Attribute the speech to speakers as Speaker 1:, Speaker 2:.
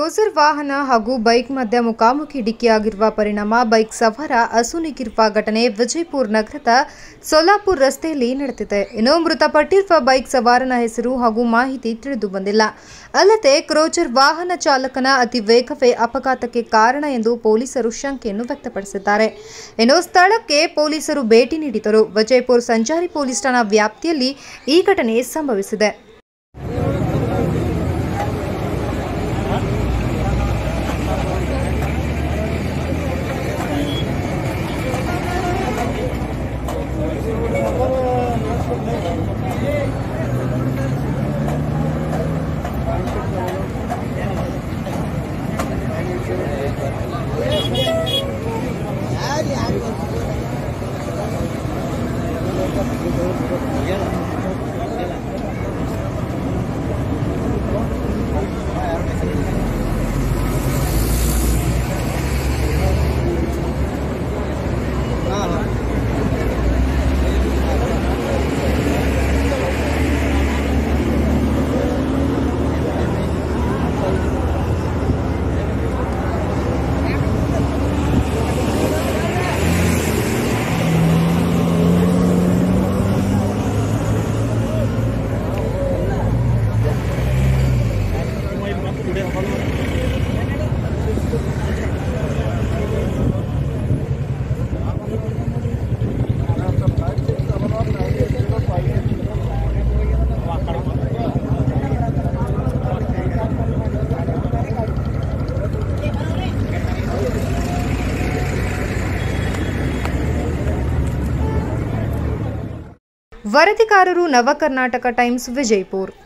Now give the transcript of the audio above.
Speaker 1: cruiser ವಾಹನ ಹಾಗೂ bike ಮಧ್ಯ ಮುಖಾಮುಖಿ ಡಿಕ್ಕಿಯಾಗಿರುವ ಪರಿಣಾಮ ಬೈಕ್ ಸವಾರ ಅಸುನೀಗಿರುವ ಘಟನೆ ವಿಜಯಪುರ ನಗರದ ಸೋಲಾಪುರ್ ರಸ್ತೆಯಲ್ಲಿ ನಡೆದಿದೆ ಇನ್ನು ಮೃತಪಟ್ಟಿರುವ ಬೈಕ್ ಸವಾರನ ಹೆಸರು ಹಾಗೂ ಮಾಹಿತಿ ತಿಳಿದು ಬಂದಿಲ್ಲ ಅಲ್ಲದೆ ಕ್ರೋಚರ್ ವಾಹನ ಚಾಲಕನ ಅತಿ ವೇಗವೇ ಅಪಘಾತಕ್ಕೆ ಕಾರಣ ಎಂದು ಪೊಲೀಸರು ಶಂಕೆಯನ್ನು ವ್ಯಕ್ತಪಡಿಸಿದ್ದಾರೆ ಇನ್ನು ಸ್ಥಳಕ್ಕೆ ಪೊಲೀಸರು ಭೇಟಿ ನೀಡಿದರು ವಿಜಯಪುರ ಸಂಚಾರಿ ಪೊಲೀಸ್ ಠಾಣಾ ವ್ಯಾಪ್ತಿಯಲ್ಲಿ ಈ ಘಟನೆ ಸಂಭವಿಸಿದೆ ವರದಿಗಾರರು ನವಕರ್ನಾಟಕ ಟೈಮ್ಸ್ ವಿಜಯಪುರ್